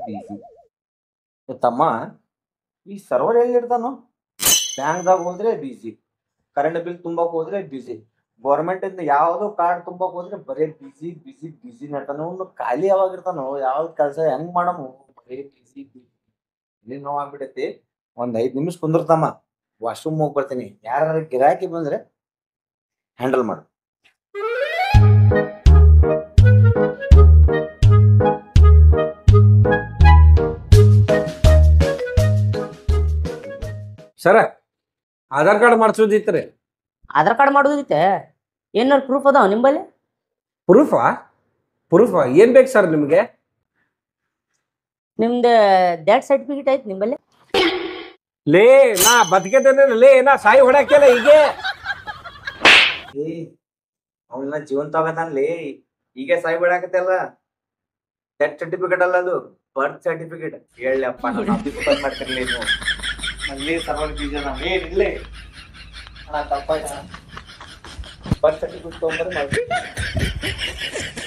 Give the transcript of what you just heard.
ಬಿಸಿ ತಮ್ಮ ಈ ಸರ್ವರ್ ಎಲ್ಲಿರ್ತಾನೋ ಬ್ಯಾಂಕ್ದಾಗ ಹೋದ್ರೆ ಬಿಸಿ ಕರೆಂಟ್ ಬಿಲ್ ತುಂಬಕ್ ಹೋದ್ರೆ ಬಿಸಿ ಗೌರ್ಮೆಂಟ್ ಇಂದ ಯಾವ್ದೋ ಕಾರ್ಡ್ ತುಂಬಕ್ ಹೋದ್ರೆ ಬರೀ ಬಿಸಿ ಬಿಸಿ ಬಿಸಿ ನಡ್ತಾನ ಅವ್ನು ಖಾಲಿ ಯಾವಾಗ ಇರ್ತಾನೋ ಯಾವ್ದ್ ಕೆಲಸ ಹೆಂಗ್ ಮಾಡಮು ಬರೀ ಬಿಸಿ ಇಲ್ಲಿ ನೋವಾಗ್ಬಿಟ್ಟೈತಿ ಒಂದ್ ಐದ್ ನಿಮಿಷ ಕುಂದಿರ್ತಮ್ಮ ವಾಶ್ರೂಮ್ ಹೋಗಿ ಬರ್ತೀನಿ ಯಾರು ಗಿರಾಕಿ ಬಂದ್ರೆ ಹ್ಯಾಂಡಲ್ ಮಾಡು ಸರ ಆಧಾರ್ ಕಾರ್ಡ್ ಮಾಡಿಸೋದಿತ್ರಿ ಆಧಾರ್ ಕಾರ್ಡ್ ಮಾಡೋದಿತ್ತೆ ಏನಾರು ಪ್ರೂಫ್ ಅದಾವ ನಿಂಬಲ್ಲಿ ಪ್ರೂಫಾ ಪ್ರೂಫಾ ಏನ್ ಬೇಕು ಸರ್ ನಿಮಗೆ ನಿಮ್ದು ಡ್ಯಾಟ್ ಸರ್ಟಿಫಿಕೇಟ್ ಐತಿ ನಿಂಬಲ್ಲಿ ಲೇ ನಾ ಬದುಕಿದ್ದೇನೆ ಲೇ ನಾ ಸಾಯಿ ಹೊಡಕ್ಕೆಲ್ಲ ಈಗ ಏ ಅವನ್ನ ಜೀವಂತ ಆಗತಾನ್ಲಿ ಈಗ ಸಾಯಿ ಬಿಡಾಕತ್ತಲ್ಲ ಡೆತ್ ಸರ್ಟಿಫಿಕೇಟ್ ಅಲ್ಲ ಅದು ಬರ್ತ್ ಸರ್ಟಿಫಿಕೇಟ್ ಹೇಳಪ್ಪ ನಾನು ಆಫೀಸ್ ಬಂದ್ ಮಾಡ್ತಿರ್ಲಿ ನೀವು ಅಲ್ಲಿ ಸರ್ವರ್ ಬೀಜ ನಾವು ಏ ಇರ್ಲಿ ಅಣ್ಣ ತಪ್ಪಾಯ್ತ ಬರ್ತ್ ಸರ್ಟಿಫಿಕೇಟ್ ತೊಗೊಂಬರ್ರಿ